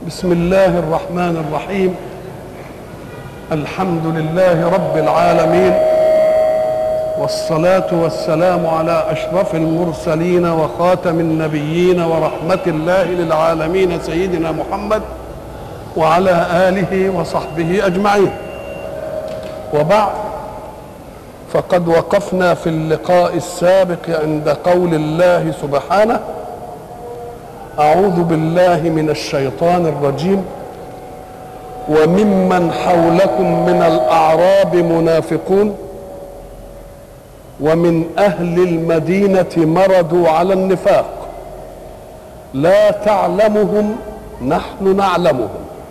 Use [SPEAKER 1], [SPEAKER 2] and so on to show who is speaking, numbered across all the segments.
[SPEAKER 1] بسم الله الرحمن الرحيم الحمد لله رب العالمين والصلاه والسلام على اشرف المرسلين وخاتم النبيين ورحمه الله للعالمين سيدنا محمد وعلى اله وصحبه اجمعين وبعد فقد وقفنا في اللقاء السابق عند قول الله سبحانه اعوذ بالله من الشيطان الرجيم وممن حولكم من الاعراب منافقون ومن اهل المدينه مردوا على النفاق لا تعلمهم نحن نعلمهم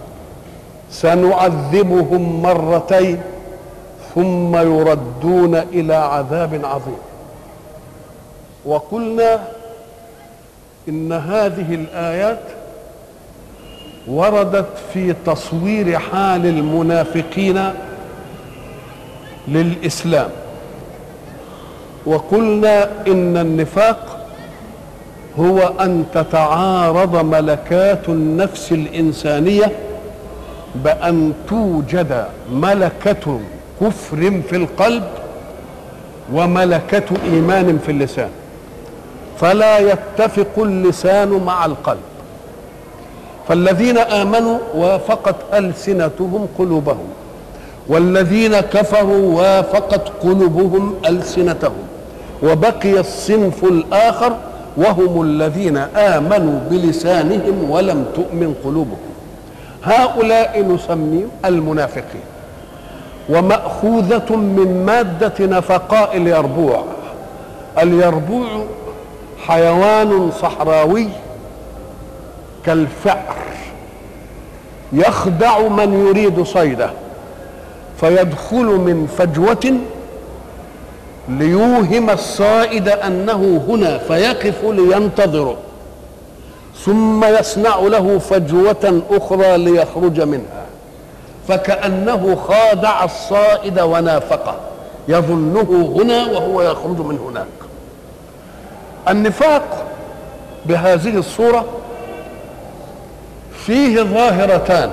[SPEAKER 1] سنعذبهم مرتين ثم يردون الى عذاب عظيم وقلنا ان هذه الايات وردت في تصوير حال المنافقين للاسلام وقلنا ان النفاق هو ان تتعارض ملكات النفس الانسانيه بان توجد ملكه كفر في القلب وملكه ايمان في اللسان فلا يتفق اللسان مع القلب فالذين امنوا وافقت السنتهم قلوبهم والذين كفروا وافقت قلوبهم السنتهم وبقي الصنف الاخر وهم الذين امنوا بلسانهم ولم تؤمن قلوبهم هؤلاء نسميهم المنافقين وماخوذه من ماده نفقاء اليربوع اليربوع حيوان صحراوي كالفأر يخدع من يريد صيده فيدخل من فجوة ليوهم الصائد أنه هنا فيقف لينتظره ثم يصنع له فجوة أخرى ليخرج منها فكأنه خادع الصائد ونافقه يظنه هنا وهو يخرج من هناك النفاق بهذه الصورة فيه ظاهرتان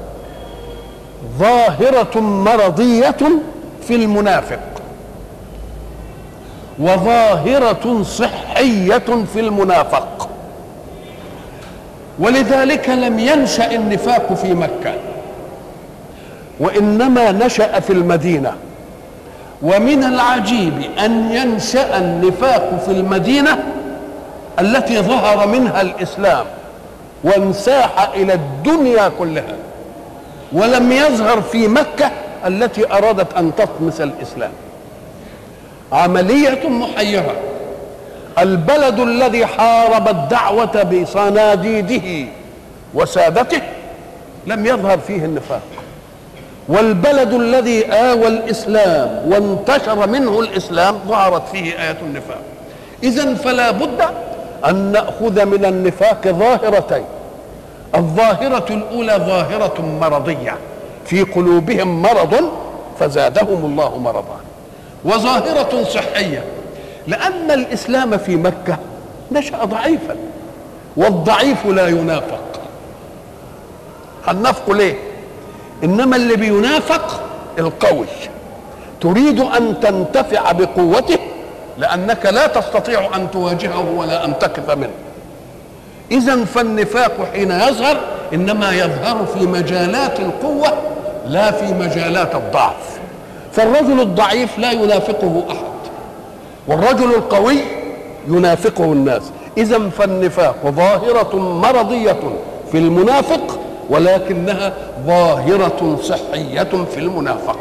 [SPEAKER 1] ظاهرة مرضية في المنافق وظاهرة صحية في المنافق ولذلك لم ينشأ النفاق في مكة وإنما نشأ في المدينة ومن العجيب أن ينشأ النفاق في المدينة التي ظهر منها الإسلام وانساح إلى الدنيا كلها ولم يظهر في مكة التي أرادت أن تطمس الإسلام عملية محيرة البلد الذي حارب الدعوة بصناديده وسادته لم يظهر فيه النفاق والبلد الذي آوى الإسلام وانتشر منه الإسلام ظهرت فيه آية النفاق إذا فلا بد أن نأخذ من النفاق ظاهرتين الظاهرة الأولى ظاهرة مرضية في قلوبهم مرض فزادهم الله مرضا وظاهرة صحية لأن الإسلام في مكة نشأ ضعيفا والضعيف لا ينافق هننافق ليه؟ إنما اللي بينافق القوي تريد أن تنتفع بقوته لأنك لا تستطيع أن تواجهه ولا أن تقف منه إذا فالنفاق حين يظهر إنما يظهر في مجالات القوة لا في مجالات الضعف فالرجل الضعيف لا ينافقه أحد والرجل القوي ينافقه الناس إذا فالنفاق ظاهرة مرضية في المنافق ولكنها ظاهرة صحية في المنافق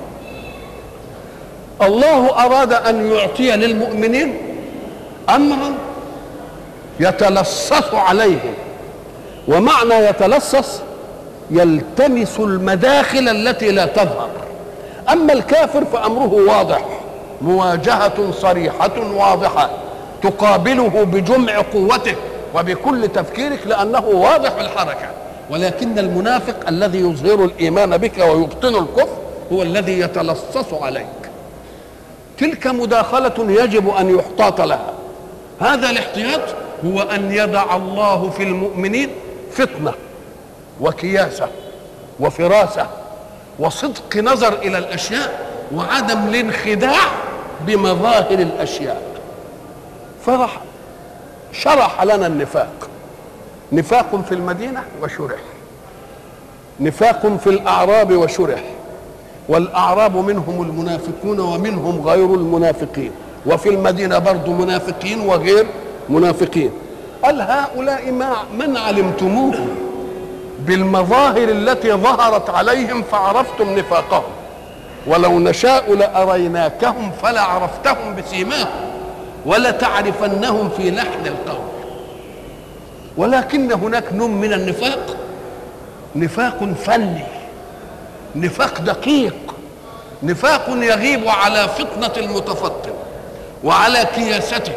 [SPEAKER 1] الله أراد أن يعطي للمؤمنين أمرا يتلصص عليهم ومعنى يتلصص يلتمس المداخل التي لا تظهر أما الكافر فأمره واضح مواجهة صريحة واضحة تقابله بجمع قوته وبكل تفكيرك لأنه واضح الحركة ولكن المنافق الذي يظهر الإيمان بك ويبطن الكفر هو الذي يتلصص عليك تلك مداخلة يجب أن يحتاط لها هذا الاحتياط هو أن يضع الله في المؤمنين فتنة وكياسة وفراسة وصدق نظر إلى الأشياء وعدم الانخداع بمظاهر الأشياء فرح شرح لنا النفاق نفاق في المدينة وشرح نفاق في الأعراب وشرح والأعراب منهم المنافقون ومنهم غير المنافقين وفي المدينة برضو منافقين وغير منافقين قال هؤلاء ما من علمتموهم بالمظاهر التي ظهرت عليهم فعرفتم نفاقهم ولو نشاء لأريناكهم فلعرفتهم بسيماهم ولتعرفنهم في لحن القول ولكن هناك نوع من النفاق نفاق فني نفاق دقيق نفاق يغيب على فطنة المتفطن وعلى كياسته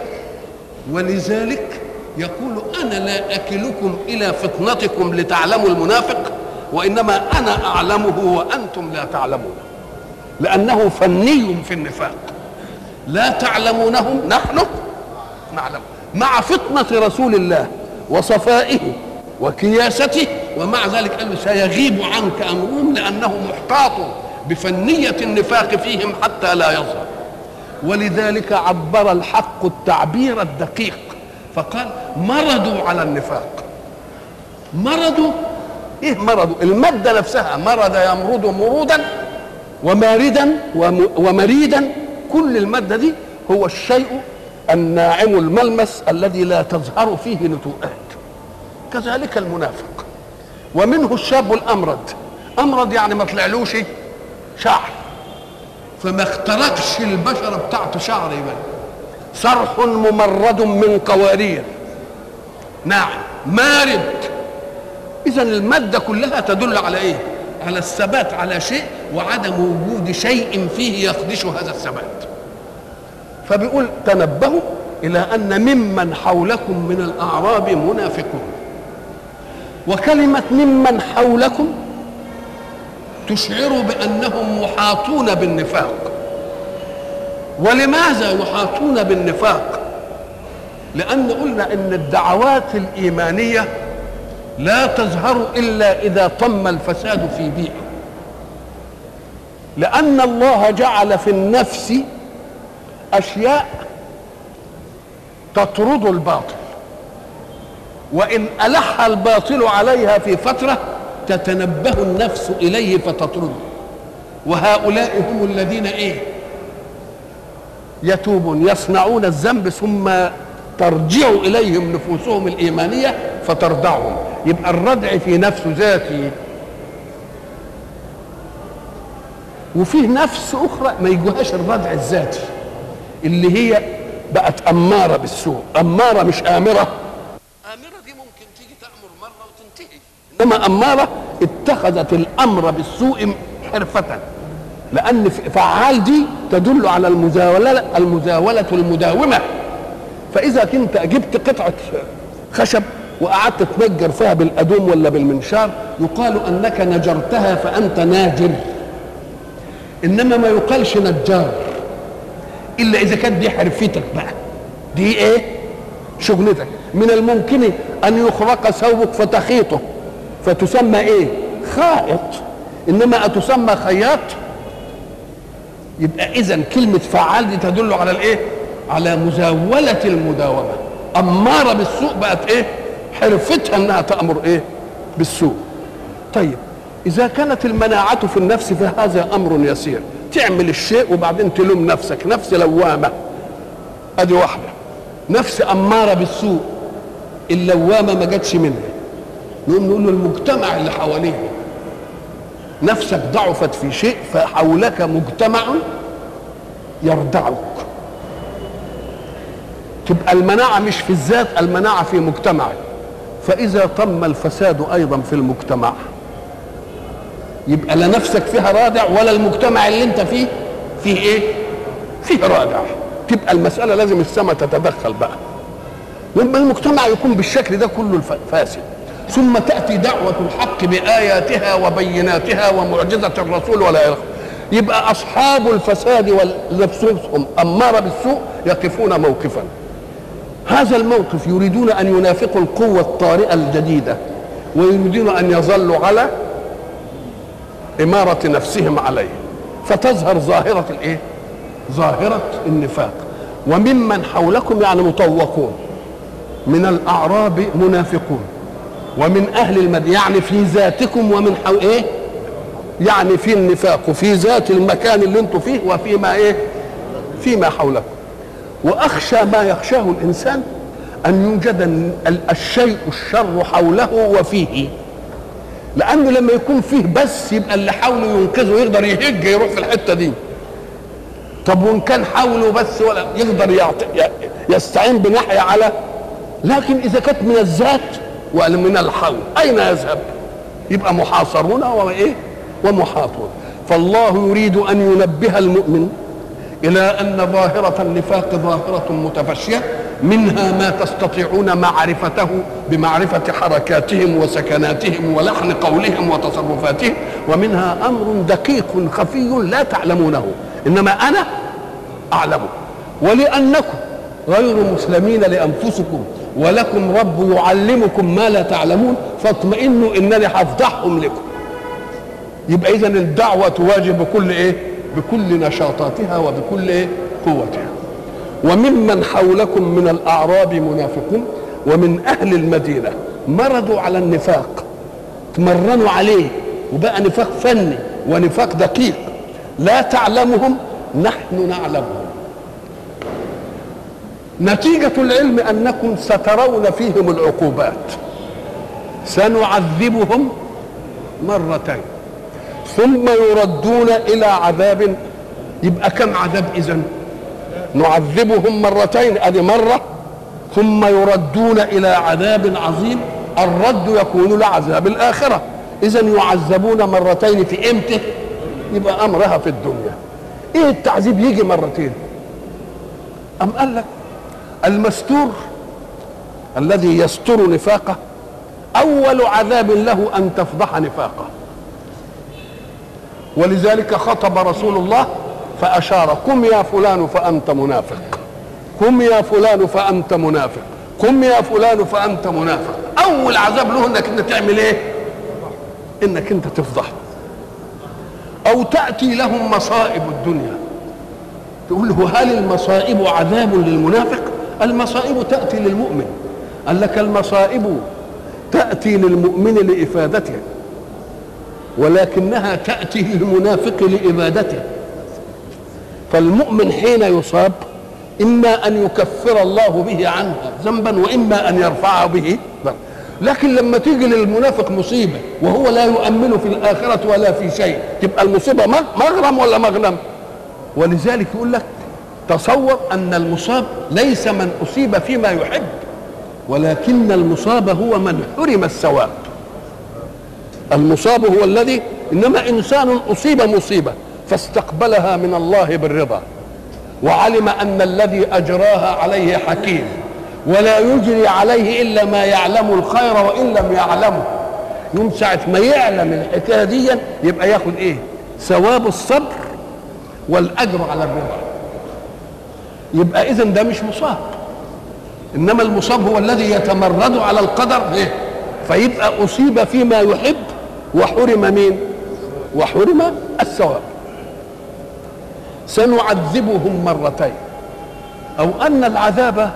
[SPEAKER 1] ولذلك يقول أنا لا أكلكم إلى فطنتكم لتعلموا المنافق وإنما أنا أعلمه وأنتم لا تعلمون لأنه فني في النفاق لا تعلمونهم نحن نعلم مع فطنة رسول الله وصفائه وكياسته ومع ذلك قال سيغيب عنك أمرهم لأنه محتاط بفنية النفاق فيهم حتى لا يظهر ولذلك عبر الحق التعبير الدقيق فقال مرضوا على النفاق مرضوا ايه مرضوا المادة نفسها مرض يمرض مرودا وماردا ومريدا كل المادة دي هو الشيء الناعم الملمس الذي لا تظهر فيه نتوءات كذلك المنافق ومنه الشاب الأمرد أمرد يعني ما طلعلوش شعر فما اخترقش البشرة بتاعته شعر يبقى صرح ممرد من قوارير ناعم مارد اذا الماده كلها تدل على ايه على الثبات على شيء وعدم وجود شيء فيه يخدش هذا الثبات فبيقول تنبهوا الى ان ممن حولكم من الاعراب منافقون وكلمه ممن حولكم تشعر بانهم محاطون بالنفاق ولماذا يحاطون بالنفاق لان قلنا ان الدعوات الايمانيه لا تظهر الا اذا طم الفساد في بيئه لان الله جعل في النفس اشياء تطرد الباطل وان الح الباطل عليها في فتره تتنبه النفس اليه فتطرده وهؤلاء هم الذين ايه يتوبون يصنعون الذنب ثم ترجع اليهم نفوسهم الايمانيه فتردعهم يبقى الردع في نفس ذاتي وفيه نفس اخرى ما يجوهاش الردع الذاتي اللي هي بقت اماره بالسوء اماره مش امره امره دي ممكن تيجي تامر مره وتنتهي انما اماره اتخذت الامر بالسوء حرفه لان فعال دي تدل على المزاوله المزاوله المداومه فاذا كنت جبت قطعه خشب وقعدت تنجر فيها بالادوم ولا بالمنشار يقال انك نجرتها فانت ناجر انما ما يقالش نجار الا اذا كانت دي حرفتك بقى دي ايه شغلتك من الممكن ان يخرق ثوبك فتخيطه فتسمى ايه خائط انما اتسمى خياط يبقى اذا كلمه فعال دي تدل على الايه على مزاوله المداومه اماره بالسوء بقت ايه حرفتها انها تامر ايه بالسوء طيب اذا كانت المناعه في النفس فهذا امر يسير تعمل الشيء وبعدين تلوم نفسك نفس لوامه ادي واحده نفس اماره بالسوء اللوامه ما جاتش منها نقوم نقول له المجتمع اللي حواليه نفسك ضعفت في شيء فحولك مجتمع يردعك تبقى المناعة مش في الذات المناعة في مجتمعك فإذا تم الفساد أيضا في المجتمع يبقى لا نفسك فيها رادع ولا المجتمع اللي انت فيه فيه ايه فيه رادع تبقى المسألة لازم السماء تتدخل بقى لما المجتمع يكون بالشكل ده كله فاسد ثم تأتي دعوة الحق بآياتها وبيناتها ومعجزة الرسول ولا إله يبقى أصحاب الفساد ونفسهم أمارة بالسوء يقفون موقفا هذا الموقف يريدون أن ينافقوا القوة الطارئة الجديدة ويريدون ان يظلوا على اماره نفسهم عليه فتظهر ظاهره الايه ظاهره النفاق وممن حولكم يعني مطوقون من الاعراب منافقون ومن اهل المدينه يعني في ذاتكم ومن حو... ايه يعني في النفاق وفي ذات المكان اللي انتم فيه وفيما ايه فيما حولكم واخشى ما يخشاه الانسان ان يوجد ال- الشيء الشر حوله وفيه لانه لما يكون فيه بس يبقى اللي حوله ينقذه يقدر يهج يروح في الحته دي طب وان كان حوله بس ولا يقدر يعط... ي- يستعين بناحيه على لكن اذا كانت من الذات ومن الحول اين يذهب يبقى محاصرون وايه ومحاطون فالله يريد ان ينبه المؤمن الى ان ظاهره النفاق ظاهره متفشيه منها ما تستطيعون معرفته بمعرفه حركاتهم وسكناتهم ولحن قولهم وتصرفاتهم ومنها امر دقيق خفي لا تعلمونه انما انا اعلمه ولانكم غير مسلمين لانفسكم ولكم رب يعلمكم ما لا تعلمون فاطمئنوا انني هفضحهم لكم يبقى اذا الدعوه تواجه بكل ايه بكل نشاطاتها وبكل ايه قوتها وممن حولكم من الاعراب منافقون ومن اهل المدينه مرضوا على النفاق تمرنوا عليه وبقى نفاق فني ونفاق دقيق لا تعلمهم نحن نعلمهم نتيجة العلم أنكم سترون فيهم العقوبات سنعذبهم مرتين ثم يردون إلى عذاب يبقى كم عذاب إذن نعذبهم مرتين أدي مرة ثم يردون إلى عذاب عظيم الرد يكون لعذاب الآخرة إذا يعذبون مرتين في إمتى يبقى أمرها في الدنيا إيه التعذيب يجي مرتين أم قال لك المستور الذي يستر نفاقه اول عذاب له ان تفضح نفاقه ولذلك خطب رسول الله فاشار قم يا فلان فانت منافق قم يا فلان فانت منافق قم يا فلان فانت منافق اول عذاب له انك انت تعمل ايه انك انت تفضحه او تاتي لهم مصائب الدنيا تقول له هل المصائب عذاب للمنافق المصائب تأتي للمؤمن قال لك المصائب تأتي للمؤمن لإفادته ولكنها تأتي للمنافق لإبادته فالمؤمن حين يصاب إما أن يكفر الله به عنها ذنبا وإما أن يرفعه به ذنبا لكن لما تيجي للمنافق مصيبة وهو لا يؤمن في الآخرة ولا في شيء تبقى المصيبة مغرم ولا مغنم ولذلك يقول لك تصور ان المصاب ليس من اصيب فيما يحب ولكن المصاب هو من حرم الثواب المصاب هو الذي انما انسان اصيب مصيبه فاستقبلها من الله بالرضا وعلم ان الذي اجراها عليه حكيم ولا يجري عليه الا ما يعلم الخير وان لم يعلمه يوم ساعه ما يعلم الحكايه دي يبقى ياخد ايه ثواب الصبر والاجر على الرضا يبقى اذا ده مش مصاب انما المصاب هو الذي يتمرد على القدر إيه؟ فيبقى اصيب فيما يحب وحرم مين وحرم الثواب سنعذبهم مرتين او ان العذاب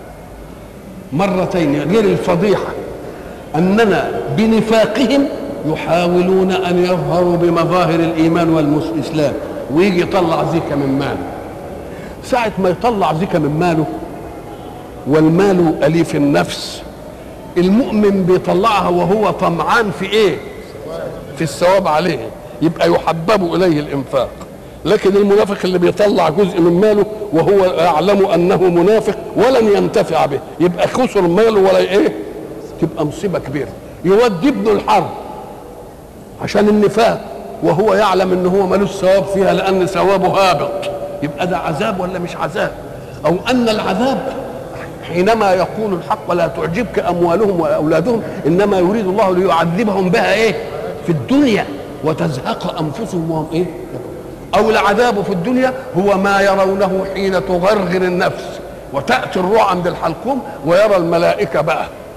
[SPEAKER 1] مرتين غير الفضيحه اننا بنفاقهم يحاولون ان يظهروا بمظاهر الايمان والاسلام ويجي يطلع زكا من ماله ساعة ما يطلع زكا من ماله والمال أليف النفس المؤمن بيطلعها وهو طمعان في ايه في الثواب عليه يبقى يحبب إليه الإنفاق لكن المنافق اللي بيطلع جزء من ماله وهو يعلم أنه منافق ولن ينتفع به يبقى خسر ماله ولا ايه تبقى مصيبة كبيرة يودي ابنه الحرب عشان النفاق وهو يعلم ان هو ملوش ثواب فيها لان ثوابه هابط يبقى ده عذاب ولا مش عذاب او ان العذاب حينما يقول الحق ولا تعجبك اموالهم واولادهم انما يريد الله ليعذبهم بها ايه في الدنيا وتزهق انفسهم وهم ايه او العذاب في الدنيا هو ما يرونه حين تغرغر النفس وتاتي الروح عند الحلقوم ويرى الملائكه بقى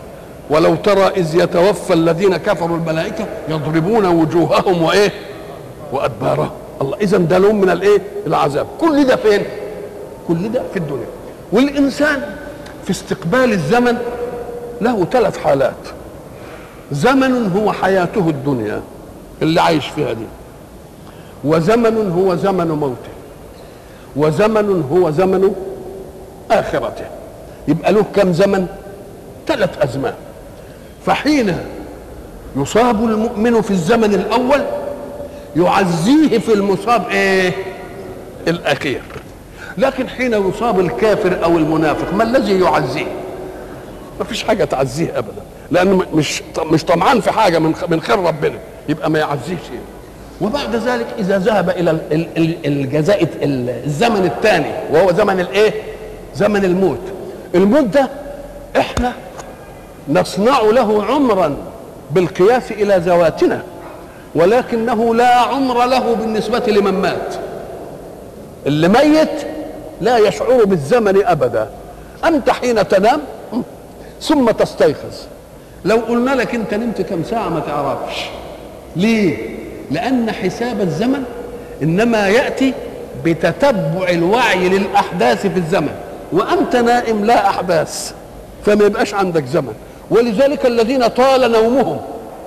[SPEAKER 1] ولو ترى اذ يتوفى الذين كفروا الملائكه يضربون وجوههم وايه وادبارهم الله اذا ده لهم من الايه العذاب كل ده فين كل ده في الدنيا والانسان في استقبال الزمن له ثلاث حالات زمن هو حياته الدنيا اللي عايش فيها دي وزمن هو زمن موته وزمن هو زمن آخرته يبقى له كم زمن ثلاث أزمان فحين يصاب المؤمن في الزمن الأول يعزيه في المصاب إيه الأخير لكن حين يصاب الكافر أو المنافق ما الذي يعزيه ما فيش حاجة تعزيه أبدا لأنه مش مش طمعان في حاجة من من خير ربنا يبقى ما يعزيش شيء وبعد ذلك اذا ذهب الى الجزاء الزمن الثاني وهو زمن الايه زمن الموت الموت ده احنا نصنع له عمرا بالقياس الى ذواتنا ولكنه لا عمر له بالنسبه لمن مات اللي ميت لا يشعر بالزمن ابدا انت حين تنام ثم تستيقظ لو قلنا لك انت نمت كم ساعه ما تعرفش ليه لأن حساب الزمن إنما يأتي بتتبع الوعي للأحداث في الزمن وأنت نائم لا أحداث فما يبقاش عندك زمن ولذلك الذين طال نومهم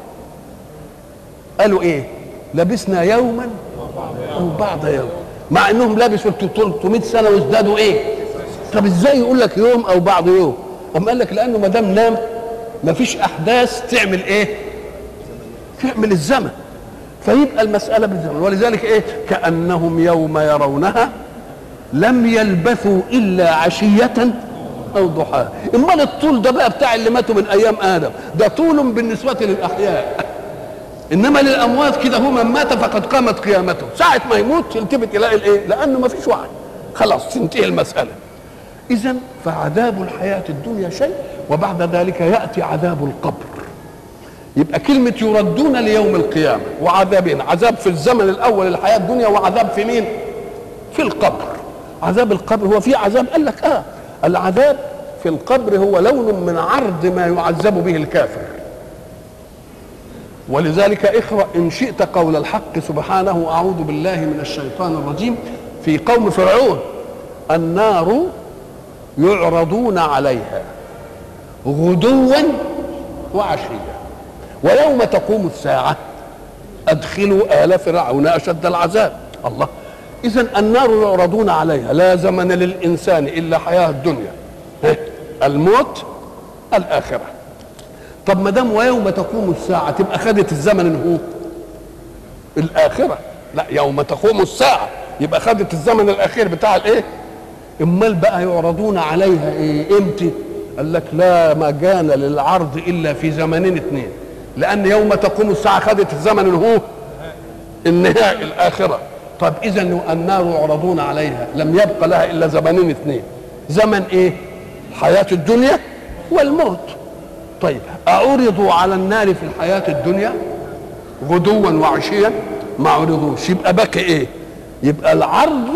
[SPEAKER 1] قالوا إيه لبسنا يوما أو بعض يوم مع انهم لبسوا 300 سنه وازدادوا ايه طب ازاي يقول لك يوم او بعض يوم أم قال لك لانه ما دام نام ما فيش احداث تعمل ايه تعمل الزمن فيبقى المسألة بالزمن ولذلك إيه كأنهم يوم يرونها لم يلبثوا إلا عشية أو ضحاها أمال الطول ده بقى بتاع اللي ماتوا من أيام آدم ده طول بالنسبة للأحياء إنما للأموات كده هو من مات فقد قامت قيامته ساعة ما يموت يلتفت يلاقي الإيه لأنه ما فيش وعي خلاص تنتهي المسألة إذا فعذاب الحياة الدنيا شيء وبعد ذلك يأتي عذاب القبر يبقى كلمة يردون ليوم القيامة وعذابين عذاب في الزمن الأول الحياة الدنيا وعذاب في مين في القبر عذاب القبر هو في عذاب قال لك آه العذاب في القبر هو لون من عرض ما يعذب به الكافر ولذلك اقرأ إن شئت قول الحق سبحانه أعوذ بالله من الشيطان الرجيم في قوم فرعون النار يعرضون عليها غدوا وعشيا ويوم تقوم الساعة أدخلوا آل فرعون أشد العذاب الله إذا النار يعرضون عليها لا زمن للإنسان إلا حياة الدنيا الموت الآخرة طب ما دام ويوم تقوم الساعة تبقى خدت الزمن هو الآخرة لا يوم تقوم الساعة يبقى خدت الزمن الأخير بتاع الإيه؟ امال بقى يعرضون عليها ايه امتى قال لك لا مجال للعرض الا في زمنين اثنين لان يوم تقوم الساعه خدت الزمن اللي هو النهايه الاخره طب اذا النار يعرضون عليها لم يبق لها الا زمنين اثنين زمن ايه حياه الدنيا والموت طيب اعرضوا على النار في الحياه الدنيا غدوا وعشيا ما عرضوش يبقى بقى ايه يبقى العرض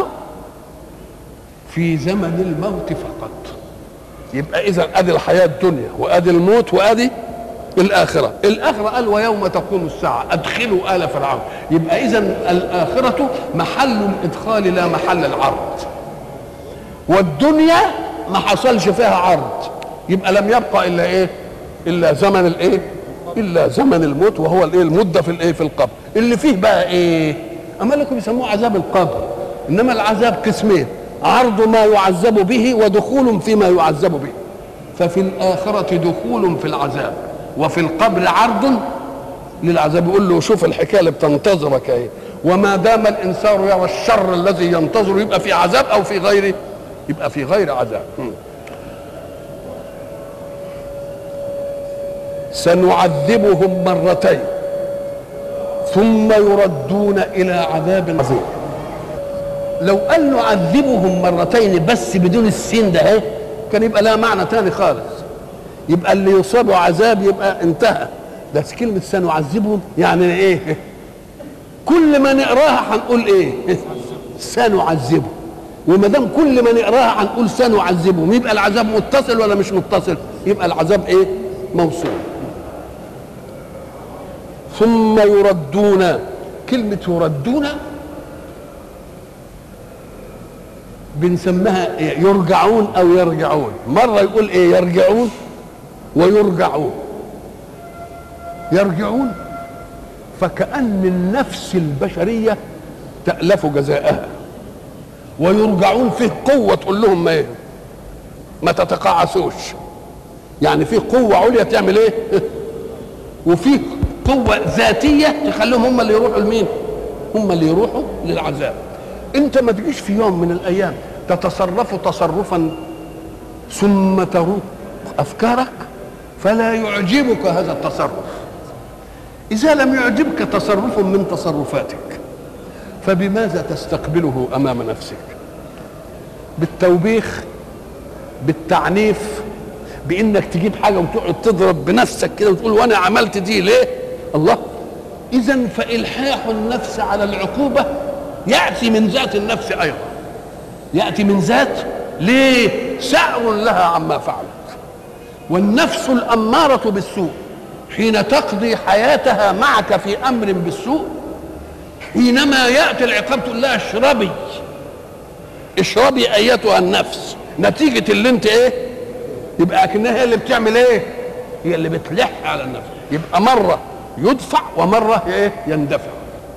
[SPEAKER 1] في زمن الموت فقط يبقى اذا ادي الحياه الدنيا وادي الموت وادي الاخره الاخره قال ويوم تقوم الساعه ادخلوا ال فرعون يبقى اذا الاخره محل الادخال لا محل العرض والدنيا ما حصلش فيها عرض يبقى لم يبقى الا ايه الا زمن الايه الا زمن الموت وهو الايه المده في الايه في القبر اللي فيه بقى ايه اما لكم يسموه عذاب القبر انما العذاب قسمين عرض ما يعذب به ودخول فيما يعذب به ففي الآخرة دخول في العذاب وفي القبر عرض للعذاب يقول له شوف الحكاية اللي بتنتظرك ايه وما دام الإنسان يرى الشر الذي ينتظر يبقى في عذاب أو في غيره يبقى في غير عذاب سنعذبهم مرتين ثم يردون إلى عذاب عظيم لو قال نعذبهم مرتين بس بدون السين ده اهي كان يبقى لها معنى تاني خالص يبقى اللي يصابوا عذاب يبقى انتهى بس كلمة سنعذبهم يعني ايه كل ما نقراها هنقول ايه سنعذبهم وما دام كل ما نقراها هنقول سنعذبهم يبقى العذاب متصل ولا مش متصل يبقى العذاب ايه موصول ثم يردون كلمة يردون بنسميها إيه؟ يرجعون أو يرجعون مرة يقول إيه يرجعون ويرجعون يرجعون فكأن النفس البشرية تألف جزاءها ويرجعون فيه قوة تقول لهم ما إيه ما تتقاعسوش يعني فيه قوة عليا تعمل ايه وفيه قوة ذاتية تخليهم هم اللي يروحوا لمين هم اللي يروحوا للعذاب انت ما تجيش في يوم من الايام تتصرف تصرفا ثم تروق افكارك فلا يعجبك هذا التصرف اذا لم يعجبك تصرف من تصرفاتك فبماذا تستقبله امام نفسك بالتوبيخ بالتعنيف بانك تجيب حاجه وتقعد تضرب بنفسك كده وتقول وانا عملت دي ليه الله اذا فالحاح النفس على العقوبه ياتي من ذات النفس ايضا ياتي من ذات ليه سعر لها عما فعلت والنفس الاماره بالسوء حين تقضي حياتها معك في امر بالسوء حينما ياتي العقاب تقول لها اشربي اشربي ايتها النفس نتيجه اللي انت ايه يبقى اكنها هي اللي بتعمل ايه هي اللي بتلح على النفس يبقى مره يدفع ومره ايه يندفع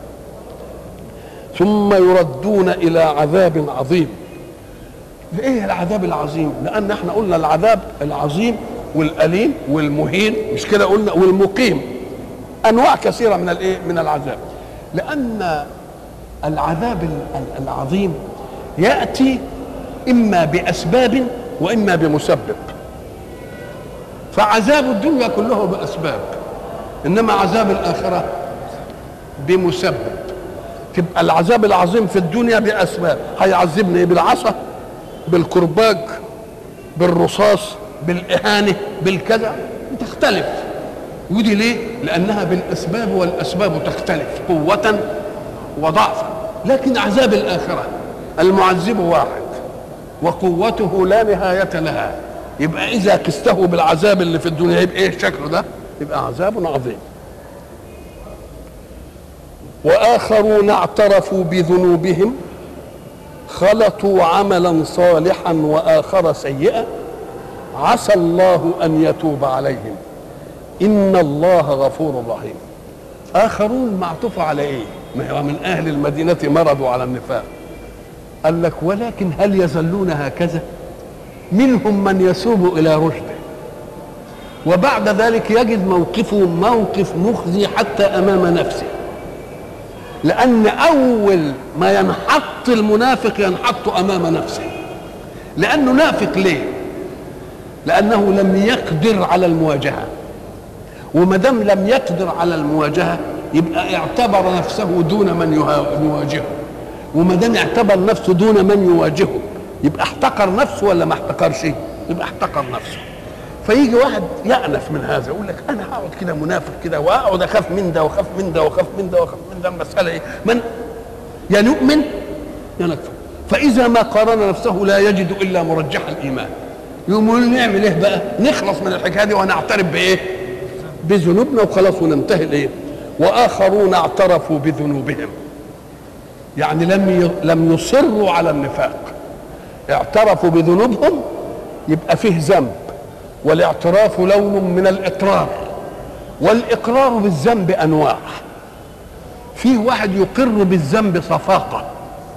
[SPEAKER 1] ثم يردون الى عذاب عظيم ايه العذاب العظيم لان احنا قلنا العذاب العظيم والاليم والمهين مش كده قلنا والمقيم انواع كثيره من الايه من العذاب لان العذاب العظيم ياتي اما باسباب واما بمسبب فعذاب الدنيا كله باسباب انما عذاب الاخره بمسبب تبقى العذاب العظيم في الدنيا باسباب هيعذبني بالعصا بالكرباج بالرصاص بالاهانه بالكذا تختلف ودي ليه لانها بالاسباب والاسباب تختلف قوه وضعفا لكن عذاب الاخره المعذب واحد وقوته لا نهايه لها يبقى اذا قسته بالعذاب اللي في الدنيا يبقى ايه شكله ده يبقى عذاب عظيم واخرون اعترفوا بذنوبهم خلطوا عملا صالحا واخر سيئا عسى الله ان يتوب عليهم ان الله غفور رحيم اخرون معطوف على ايه ما هو من اهل المدينه مرضوا على النفاق قال لك ولكن هل يظلون هكذا منهم من يسوب الى رشده وبعد ذلك يجد موقفه موقف مخزي حتى امام نفسه لان اول ما ينحط المنافق ينحط امام نفسه لانه نافق ليه لانه لم يقدر على المواجهه وما دام لم يقدر على المواجهه يبقى اعتبر نفسه دون من يواجهه وما دام اعتبر نفسه دون من يواجهه يبقى احتقر نفسه ولا ما احتقرش يبقى احتقر نفسه فيجي واحد يأنف من هذا يقول لك انا هقعد كده منافق كده واقعد اخاف من ده واخاف من ده واخاف من ده واخاف من ده المساله ايه؟ من يا نؤمن يا نكفر فاذا ما قارن نفسه لا يجد الا مرجح الايمان يقوم نعمل ايه بقى؟ نخلص من الحكايه دي ونعترف بايه؟ بذنوبنا وخلاص وننتهي الايه؟ واخرون اعترفوا بذنوبهم يعني لم لم يصروا على النفاق اعترفوا بذنوبهم يبقى فيه ذنب والاعتراف لون من الاقرار والاقرار بالذنب انواع فيه واحد يقر بالذنب صفاقه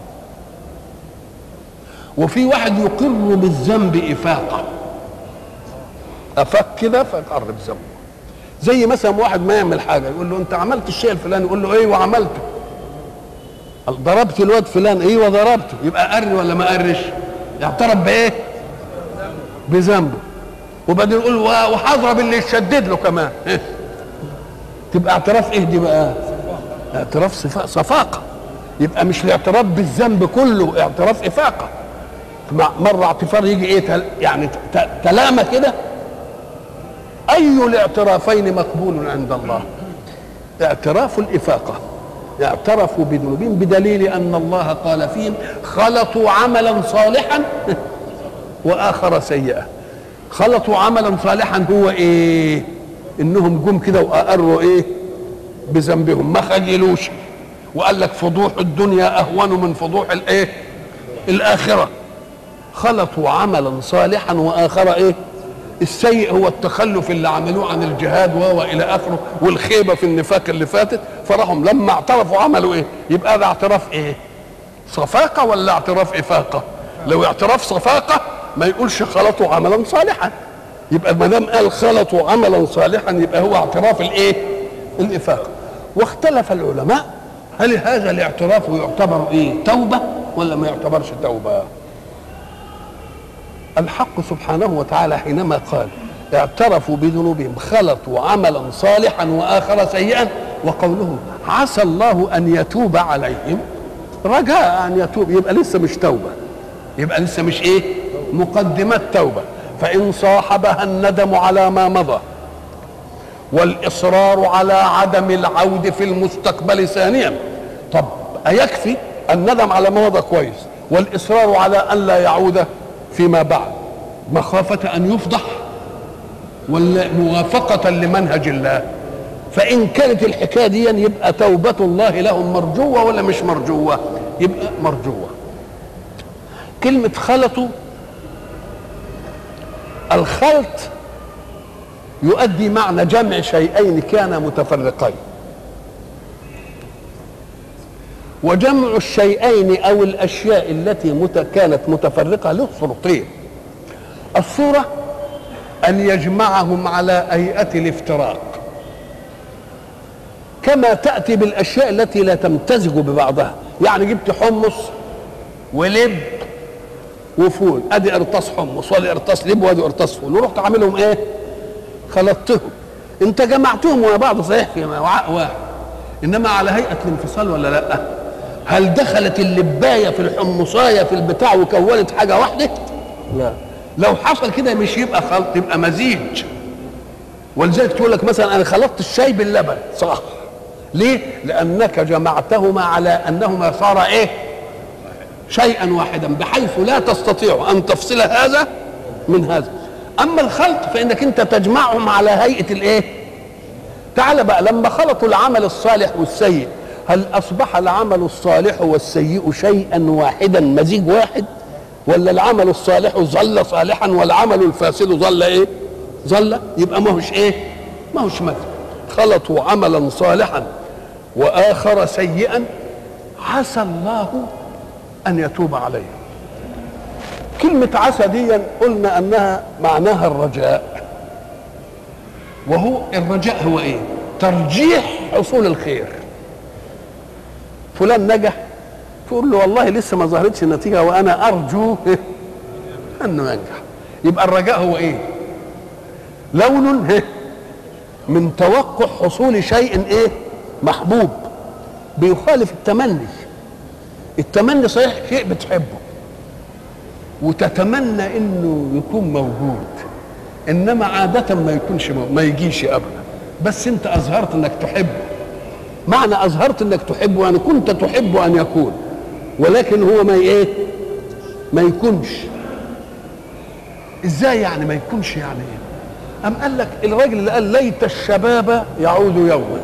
[SPEAKER 1] وفي واحد يقر بالذنب افاقه افاق كده فاقر بذنبه زي مثلا واحد ما يعمل حاجه يقول له انت عملت الشيء الفلاني يقول له ايوه عملته ضربت الواد فلان ايوه ضربته يبقى قر ولا ما قرش يعترف بايه بذنبه وبعدين يقول وهضرب اللي يشدد له كمان إيه؟ تبقى اعتراف ايه دي بقى اعتراف صفاقه يبقى مش الاعتراف بالذنب كله اعتراف افاقه مره اعتفار يجي ايه تل يعني تلامه كده اي الاعترافين مقبول عند الله اعتراف الافاقه اعترفوا بذنوبهم بدليل ان الله قال فيهم خلطوا عملا صالحا واخر سيئا خلطوا عملا صالحا هو ايه انهم جم كده واقروا ايه بذنبهم ما خجلوش وقال لك فضوح الدنيا اهون من فضوح الايه الاخره خلطوا عملا صالحا واخر ايه السيء هو التخلف اللي عملوه عن الجهاد وهو الى اخره والخيبه في النفاق اللي فاتت فرهم لما اعترفوا عملوا ايه يبقى ده اعتراف ايه صفاقه ولا اعتراف افاقه لو اعتراف صفاقه ما يقولش خلطوا عملا صالحا يبقى ما دام قال خلطوا عملا صالحا يبقى هو اعتراف الايه الافاقه واختلف العلماء هل هذا الاعتراف يعتبر ايه توبه ولا ما يعتبرش توبه الحق سبحانه وتعالى حينما قال اعترفوا بذنوبهم خلطوا عملا صالحا واخر سيئا وقوله عسى الله ان يتوب عليهم رجاء ان يتوب يبقى لسه مش توبه يبقى لسه مش ايه مقدمات توبه فان صاحبها الندم على ما مضى والاصرار على عدم العود في المستقبل ثانيا طب ايكفي الندم على ما مضى كويس والاصرار على ان لا يعود فيما بعد مخافه ان يفضح ولا موافقه لمنهج الله فان كانت الحكايه دي يبقى توبه الله لهم مرجوه ولا مش مرجوه يبقى مرجوه كلمه خلطوا الخلط يؤدي معنى جمع شيئين كانا متفرقين وجمع الشيئين او الاشياء التي مت كانت متفرقه له صورتين الصوره ان يجمعهم على هيئه الافتراق كما تاتي بالاشياء التي لا تمتزج ببعضها يعني جبت حمص ولب وفول ادي قرطاس حمص وادي قرطاس لب وادي قرطاس فول ورحت عاملهم ايه خلطتهم انت جمعتهم مع بعض صحيح في وعاء واحد انما على هيئه الانفصال ولا لا هل دخلت اللبايه في الحمصايه في البتاع وكونت حاجه واحده لا لو حصل كده مش يبقى خلط يبقى مزيج ولذلك تقول لك مثلا انا خلطت الشاي باللبن صح ليه لانك جمعتهما على انهما صار ايه شيئا واحدا بحيث لا تستطيع ان تفصل هذا من هذا اما الخلط فانك انت تجمعهم على هيئه الايه تعال بقى لما خلطوا العمل الصالح والسيء هل اصبح العمل الصالح والسيء شيئا واحدا مزيج واحد ولا العمل الصالح ظل صالحا والعمل الفاسد ظل ايه ظل يبقى ما هوش ايه ما هوش مزيج خلطوا عملا صالحا واخر سيئا عسى الله ان يتوب عليهم كلمة عسى دي قلنا انها معناها الرجاء وهو الرجاء هو ايه ترجيح حصول الخير فلان نجح تقول له والله لسه ما ظهرتش النتيجة وانا ارجو انه ينجح يبقى الرجاء هو ايه لون من توقع حصول شيء ايه محبوب بيخالف التمني التمني صحيح شيء بتحبه وتتمنى انه يكون موجود انما عاده ما يكونش موجود ما يجيش ابدا بس انت اظهرت انك تحبه معنى اظهرت انك تحبه يعني كنت تحب ان يكون ولكن هو ما ايه ما يكونش ازاي يعني ما يكونش يعني ايه ام قال لك الراجل اللي قال ليت الشباب يعود يوما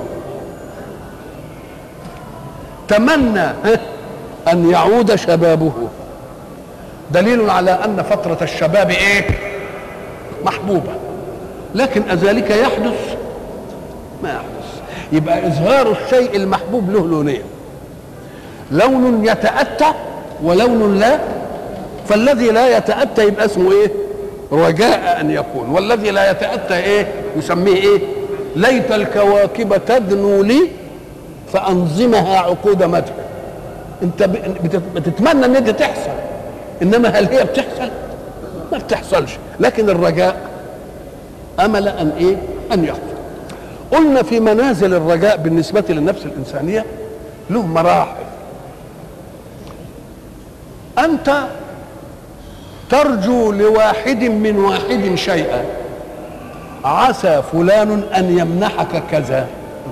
[SPEAKER 1] تمنى ان يعود شبابه دليل على ان فتره الشباب ايه محبوبه لكن اذلك يحدث ما يحدث يبقى اظهار الشيء المحبوب له لونين لون يتاتى ولون لا فالذي لا يتاتى يبقى اسمه ايه رجاء ان يكون والذي لا يتاتى ايه يسميه ايه ليت الكواكب تدنو لي فانظمها عقود مدح انت بتتمنى ان دي تحصل انما هل هي بتحصل ما بتحصلش لكن الرجاء امل ان ايه ان يحصل قلنا في منازل الرجاء بالنسبه للنفس الانسانيه له مراحل انت ترجو لواحد من واحد شيئا عسى فلان ان يمنحك كذا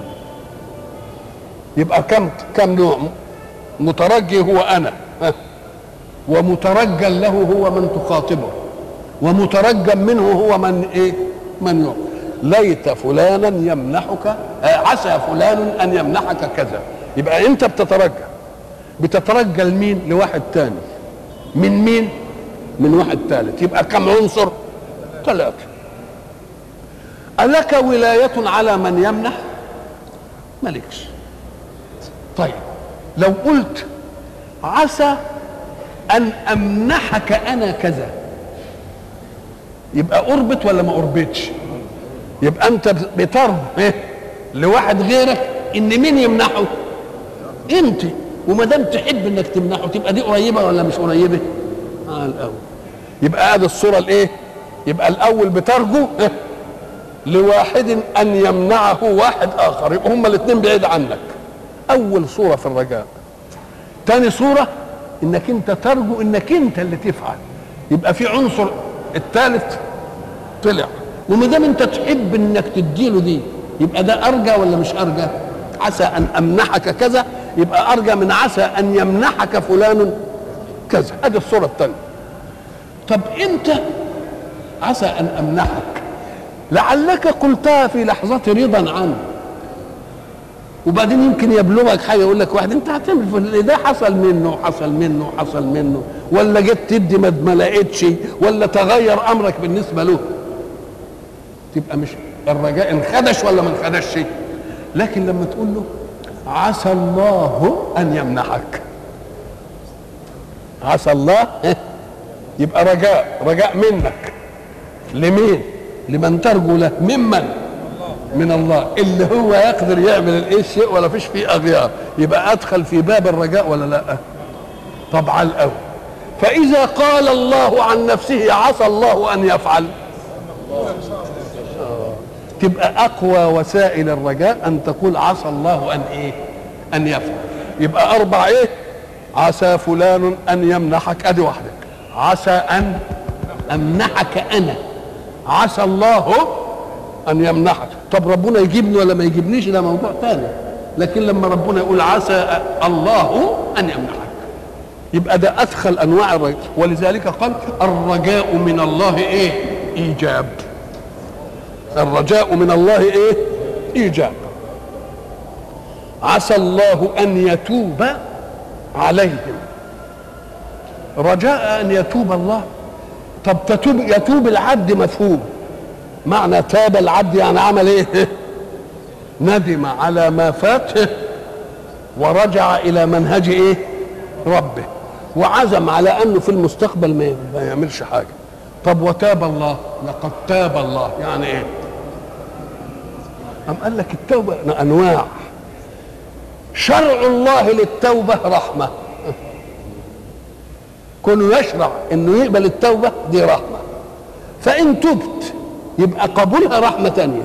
[SPEAKER 1] يبقى كم كم نوع مترجي هو انا ومترجى له هو من تخاطبه ومترجم منه هو من ايه من يعطي ليت فلانا يمنحك آه عسى فلان ان يمنحك كذا يبقى انت بتترجى بتترجى لمين لواحد تاني من مين من واحد ثالث يبقى كم عنصر ثلاثة ألك ولاية على من يمنح مالكش طيب لو قلت عسى أن أمنحك أنا كذا يبقى أربط ولا ما أربطش يبقى أنت بترب إيه؟ لواحد غيرك إن مين يمنحه أنت وما دام تحب انك تمنحه تبقى دي قريبه ولا مش قريبه؟ اه الاول يبقى ادي الصوره الايه؟ يبقى الاول بترجو إيه؟ لواحد ان يمنعه واحد اخر يبقى هما الاثنين بعيد عنك اول صوره في الرجاء تاني صوره انك انت ترجو انك انت اللي تفعل يبقى في عنصر الثالث طلع وما دام انت تحب انك تديله دي يبقى ده ارجى ولا مش ارجى؟ عسى ان امنحك كذا يبقى ارجى من عسى ان يمنحك فلان كذا ادي الصوره الثانيه طب انت عسى ان امنحك لعلك قلتها في لحظه رضا عنه وبعدين يمكن يبلغك حاجه يقول لك واحد انت هتعمل ده حصل منه وحصل منه وحصل منه ولا جيت تدي ما لقيتش ولا تغير امرك بالنسبه له تبقى مش الرجاء انخدش ولا ما انخدش لكن لما تقول له عسى الله ان يمنحك عسى الله يبقى رجاء رجاء منك لمين لمن ترجو له ممن من الله اللي هو يقدر يعمل الايه الشيء ولا فيش فيه اغيار يبقى ادخل في باب الرجاء ولا لا طبعا الاول فاذا قال الله عن نفسه عسى الله ان يفعل تبقى اقوى وسائل الرجاء ان تقول عسى الله ان ايه ان يفعل يبقى اربع ايه عسى فلان ان يمنحك ادي واحده عسى ان امنحك انا عسى الله ان يمنحك طب ربنا يجيبني ولا ما يجيبنيش ده موضوع ثاني لكن لما ربنا يقول عسى الله ان يمنحك يبقى ده ادخل انواع الرجاء ولذلك قال الرجاء من الله ايه ايجاب الرجاء من الله ايه ايجاب عسى الله ان يتوب عليهم رجاء ان يتوب الله طب تتوب يتوب العبد مفهوم معنى تاب العبد يعني عمل ايه ندم على ما فات ورجع الى منهج ايه ربه وعزم على انه في المستقبل ما يعملش حاجه طب وتاب الله لقد تاب الله يعني ايه أم قال لك التوبة أنواع شرع الله للتوبة رحمة كونه يشرع انه يقبل التوبة دي رحمة فإن تبت يبقى قبولها رحمة تانية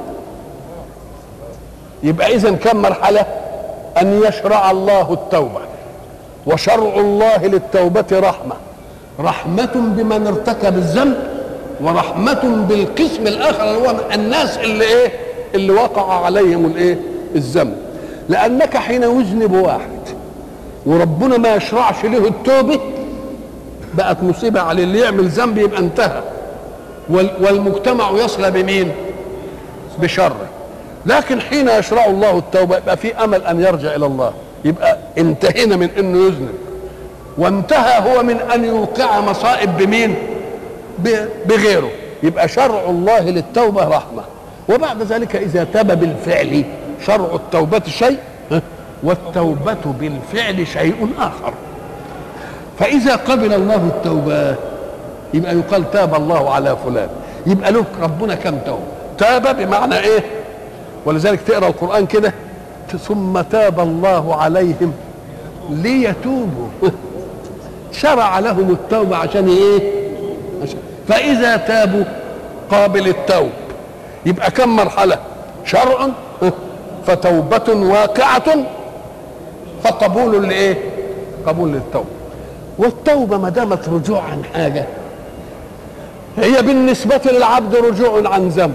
[SPEAKER 1] يبقى إذا كم مرحلة أن يشرع الله التوبة وشرع الله للتوبة رحمة رحمة بمن ارتكب الذنب ورحمة بالقسم الآخر اللي هو الناس اللي إيه اللي وقع عليهم الإيه الذنب لأنك حين يذنب واحد وربنا ما يشرعش له التوبة بقت مصيبة على اللي يعمل ذنب يبقى انتهى والمجتمع يصل بمين بشره لكن حين يشرع الله التوبة يبقى في أمل أن يرجع إلى الله يبقى انتهينا من أنه يذنب وانتهى هو من أن يوقع مصائب بمين بغيره يبقى شرع الله للتوبة رحمة وبعد ذلك إذا تاب بالفعل شرع التوبة شيء والتوبة بالفعل شيء آخر فإذا قبل الله التوبة يبقى يقال تاب الله على فلان يبقى له ربنا كم توبة تاب بمعنى ايه ولذلك تقرا القرآن كده ثم تاب الله عليهم ليتوبوا شرع لهم التوبة عشان ايه عشان فإذا تابوا قابل التوب يبقى كم مرحلة شرع فتوبة واقعة فقبول لايه قبول للتوبة والتوبة ما دامت رجوع عن حاجة هي بالنسبة للعبد رجوع عن ذنب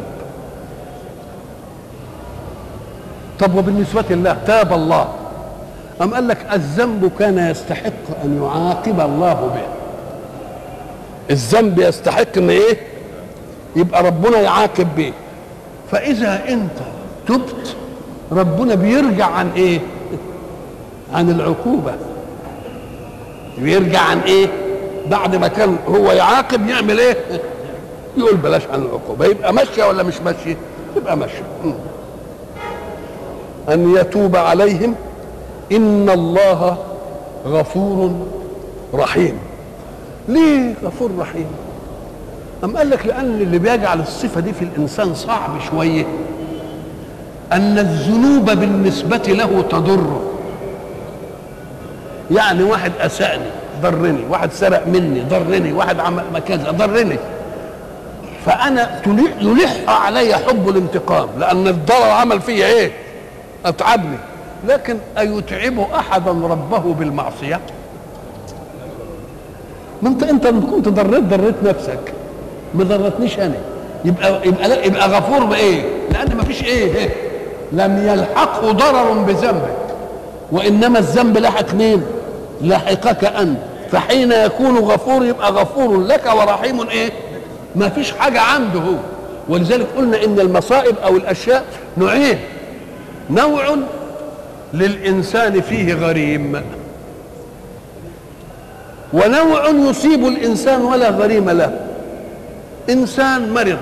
[SPEAKER 1] طب وبالنسبة لله تاب الله أم قال لك الذنب كان يستحق أن يعاقب الله به الذنب يستحق أن إيه يبقى ربنا يعاقب بيه فاذا انت تبت ربنا بيرجع عن ايه عن العقوبه بيرجع عن ايه بعد ما كان هو يعاقب يعمل ايه يقول بلاش عن العقوبه يبقى ماشيه ولا مش ماشيه يبقى ماشيه م. ان يتوب عليهم ان الله غفور رحيم ليه غفور رحيم أم قال لك لأن اللي بيجعل الصفة دي في الإنسان صعب شوية أن الذنوب بالنسبة له تضره يعني واحد أساءني ضرني واحد سرق مني ضرني واحد عمل كذا ضرني فأنا يلح علي حب الانتقام لأن الضرر عمل فيا إيه أتعبني لكن أيتعب أحدا ربه بالمعصية ما انت انت كنت ضريت ضريت نفسك ما ضرتنيش انا يبقى يبقى لا يبقى غفور بايه؟ لان ما فيش ايه, إيه؟ لم يلحقه ضرر بذنبك وانما الذنب لحق مين؟ لحقك انت فحين يكون غفور يبقى غفور لك ورحيم ايه؟ ما فيش حاجه عنده هو ولذلك قلنا ان المصائب او الاشياء نوعين نوع للانسان فيه غريم ونوع يصيب الانسان ولا غريم له انسان مرض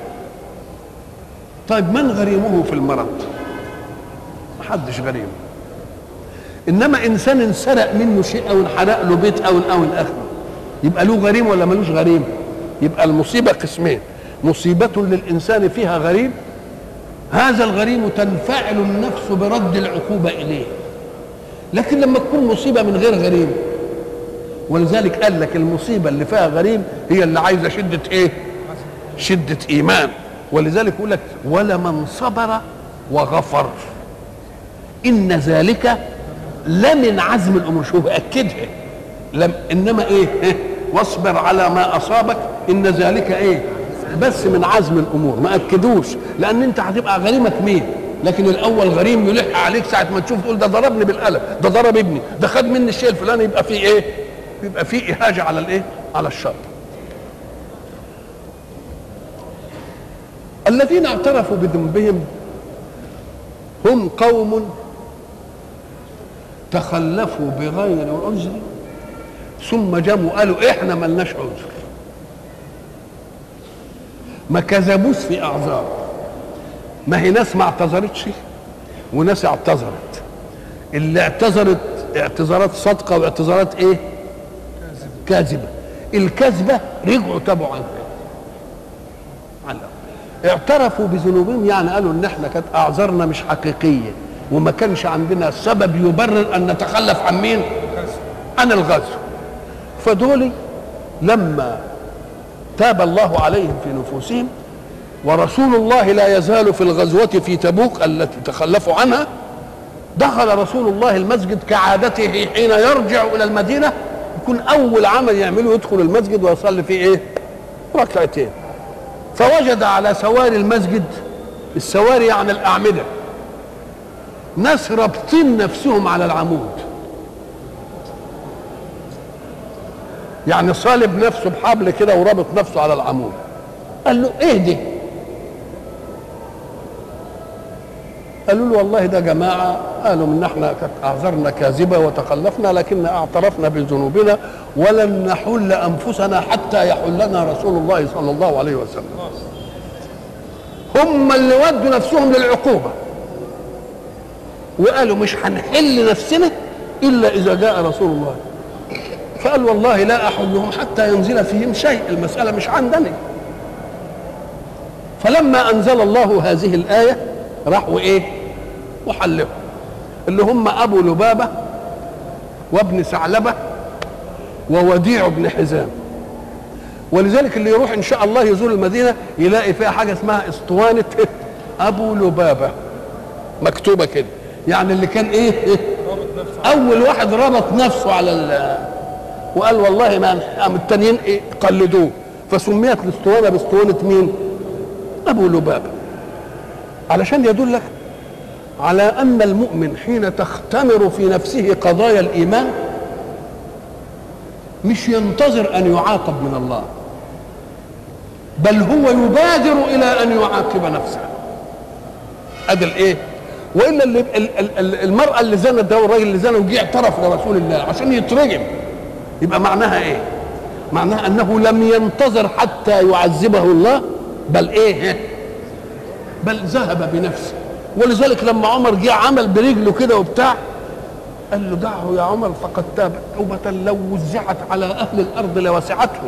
[SPEAKER 1] طيب من غريمه في المرض محدش غريم انما انسان انسرق منه شيء او انحرق له بيت او او الاخر يبقى له غريم ولا ملوش غريم يبقى المصيبه قسمين مصيبه للانسان فيها غريم هذا الغريم تنفعل النفس برد العقوبه اليه لكن لما تكون مصيبه من غير غريم ولذلك قال لك المصيبه اللي فيها غريم هي اللي عايزه شده ايه شده ايمان ولذلك يقول لك ولمن صبر وغفر ان ذلك لمن عزم الامور شوف اكدها لم انما ايه واصبر على ما اصابك ان ذلك ايه بس من عزم الامور ما اكدوش لان انت هتبقى غريمك مين لكن الاول غريم يلح عليك ساعه ما تشوف تقول ده ضربني بالقلم ده ضرب ابني ده خد مني الشيء الفلاني يبقى فيه ايه يبقى فيه اهاجه على الايه على الشر الذين اعترفوا بذنبهم هم قوم تخلفوا بغير عذر ثم جموا قالوا احنا ملناش عذر ما كذبوش في اعذار ما هي ناس ما اعتذرتش وناس اعتذرت اللي اعتذرت اعتذارات صادقه واعتذارات ايه كاذبه الكذبه رجعوا تابوا عنها عنها اعترفوا بذنوبهم يعني قالوا ان احنا كانت اعذارنا مش حقيقيه وما كانش عندنا سبب يبرر ان نتخلف عن مين عن الغزو فدول لما تاب الله عليهم في نفوسهم ورسول الله لا يزال في الغزوة في تبوك التي تخلفوا عنها دخل رسول الله المسجد كعادته حين يرجع إلى المدينة يكون أول عمل يعمله يدخل المسجد ويصلي فيه إيه؟ ركعتين فوجد على سواري المسجد السواري يعني الأعمدة ناس رابطين نفسهم على العمود يعني صالب نفسه بحبل كده ورابط نفسه على العمود قال له ايه دي قالوا له والله ده جماعة قالوا من احنا اعذرنا كاذبة وتخلفنا لكن اعترفنا بذنوبنا ولن نحل انفسنا حتى يحلنا رسول الله صلى الله عليه وسلم هم اللي ودوا نفسهم للعقوبة وقالوا مش هنحل نفسنا الا اذا جاء رسول الله فقال والله لا احلهم حتى ينزل فيهم شيء المساله مش عندنا فلما انزل الله هذه الايه راحوا ايه وحلهم اللي هم ابو لبابه وابن ثعلبه ووديع بن حزام ولذلك اللي يروح ان شاء الله يزور المدينه يلاقي فيها حاجه اسمها اسطوانه ابو لبابه مكتوبه كده يعني اللي كان ايه, إيه؟ اول واحد ربط نفسه على وقال والله ما قام التانيين إيه قلدوه فسميت الاسطوانه باسطوانه مين؟ ابو لبابه علشان يدلك على ان المؤمن حين تختمر في نفسه قضايا الايمان مش ينتظر ان يعاقب من الله بل هو يبادر الى ان يعاقب نفسه ادي الايه والا اللي ال- ال- ال- المراه اللي زنت ده والراجل اللي زنى وجه اعترف لرسول الله عشان يترجم يبقى معناها ايه معناها انه لم ينتظر حتى يعذبه الله بل ايه بل ذهب بنفسه ولذلك لما عمر جه عمل برجله كده وبتاع قال له دعه يا عمر فقد تاب توبة لو وزعت على أهل الأرض لوسعتهم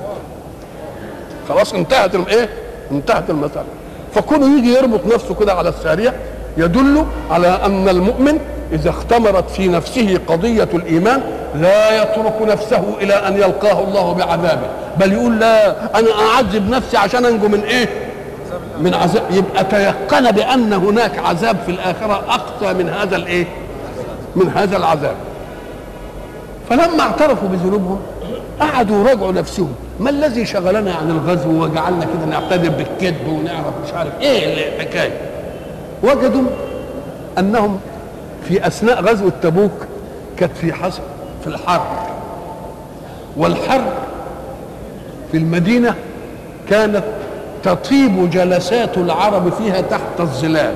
[SPEAKER 1] خلاص انتهت الايه؟ انتهت المسألة فكونه يجي يربط نفسه كده على السارية يدل على أن المؤمن إذا اختمرت في نفسه قضية الإيمان لا يترك نفسه إلى أن يلقاه الله بعذابه بل يقول لا أنا أعذب نفسي عشان أنجو من إيه؟ من عذاب يبقى تيقن بأن هناك عذاب في الآخرة أقسى من هذا الإيه؟ من هذا العذاب فلما اعترفوا بذنوبهم قعدوا يراجعوا نفسهم ما الذي شغلنا عن الغزو وجعلنا كده نعتذر بالكذب ونعرف مش عارف ايه الحكايه وجدوا انهم في اثناء غزوه تبوك كانت في حصر في الحر والحر في المدينه كانت تطيب جلسات العرب فيها تحت الظلال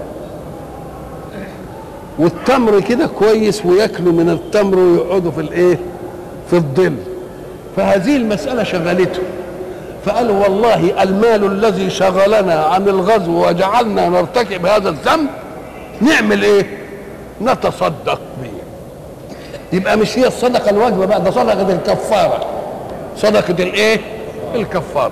[SPEAKER 1] والتمر كده كويس وياكلوا من التمر ويقعدوا في الايه في الظل فهذه المسألة شغلته فقالوا والله المال الذي شغلنا عن الغزو وجعلنا نرتكب هذا الذنب نعمل ايه نتصدق به يبقى مش هي الصدقة الواجبة بقى ده صدقة الكفارة صدقة الايه الكفارة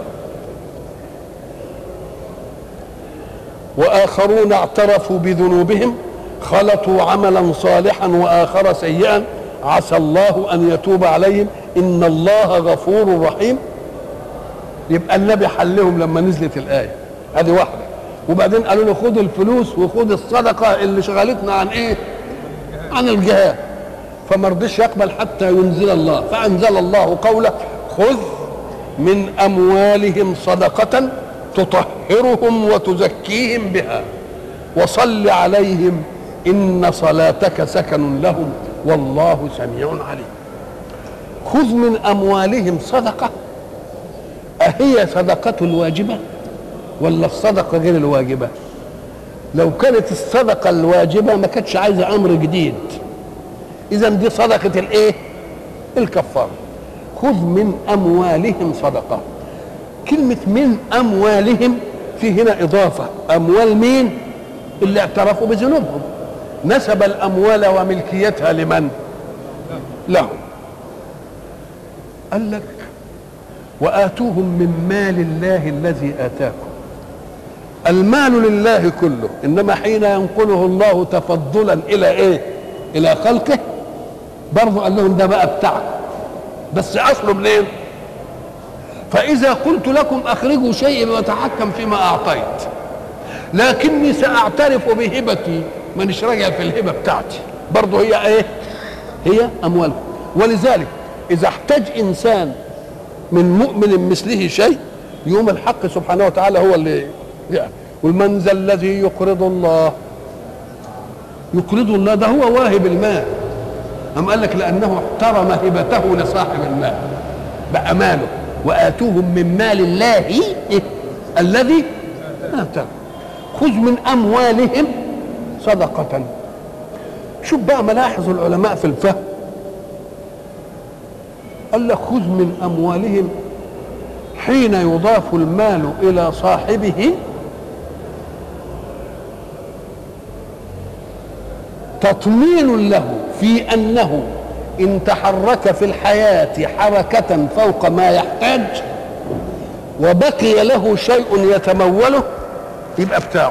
[SPEAKER 1] وآخرون اعترفوا بذنوبهم خلطوا عملا صالحا واخر سيئا عسى الله ان يتوب عليهم ان الله غفور رحيم يبقى النبي حلهم لما نزلت الايه هذه واحده وبعدين قالوا له خد الفلوس وخد الصدقه اللي شغلتنا عن ايه عن الجهاد فما رضيش يقبل حتى ينزل الله فانزل الله قوله خذ من اموالهم صدقه تطهرهم وتزكيهم بها وصل عليهم إن صلاتك سكن لهم والله سميع عليم خذ من أموالهم صدقة أهي صدقة الواجبة ولا الصدقة غير الواجبة لو كانت الصدقة الواجبة ما كانتش عايزة أمر جديد إذا دي صدقة الإيه الكفارة خذ من أموالهم صدقة كلمة من أموالهم في هنا إضافة أموال مين اللي اعترفوا بذنوبهم نسب الاموال وملكيتها لمن لهم قال لك واتوهم من مال الله الذي اتاكم المال لله كله انما حين ينقله الله تفضلا الى ايه الى خلقه برضه قال لهم ده بقى بتاعكم بس اصله منين فاذا قلت لكم اخرجوا شيء وتحكم فيما اعطيت لكني ساعترف بهبتي مانيش راجع في الهبه بتاعتي برضه هي ايه هي اموال ولذلك اذا احتاج انسان من مؤمن مثله شيء يوم الحق سبحانه وتعالى هو اللي يعني والمن ذا الذي يقرض الله يقرض الله ده هو واهب المال أم قال لك لأنه احترم هبته لصاحب المال بقى ماله وآتوهم من مال الله إيه؟ الذي آتاكم خذ من أموالهم صدقة شوف بقى ملاحظ العلماء في الفهم قال لك خذ من أموالهم حين يضاف المال إلى صاحبه تطمين له في أنه إن تحرك في الحياة حركة فوق ما يحتاج وبقي له شيء يتموله يبقى بتاعه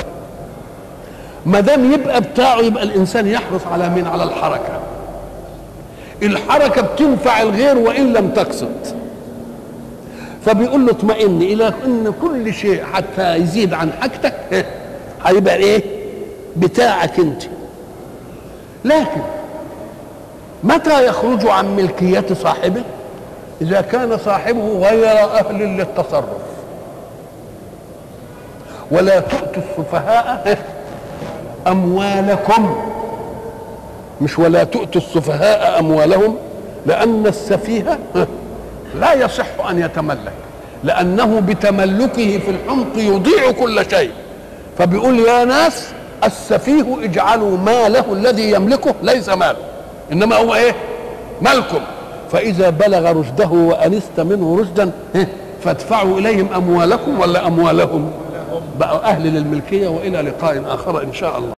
[SPEAKER 1] ما دام يبقى بتاعه يبقى الانسان يحرص على مين على الحركه الحركه بتنفع الغير وان لم تقصد فبيقول له اطمئن الى ان كل شيء حتى يزيد عن حاجتك هيبقى ايه بتاعك انت لكن متى يخرج عن ملكية صاحبه إذا كان صاحبه غير أهل للتصرف ولا تؤتوا السفهاء أموالكم مش ولا تؤتوا السفهاء أموالهم لأن السفيه لا يصح أن يتملك لانه بتملكه في الحمق يضيع كل شيء فبيقول يا ناس السفيه اجعلوا ماله الذي يملكه ليس ماله انما هو ايه ملكم فاذا بلغ رشده وانست منه رشدا إيه؟ فادفعوا اليهم اموالكم ولا اموالهم بقوا اهل للملكيه والى لقاء اخر ان شاء الله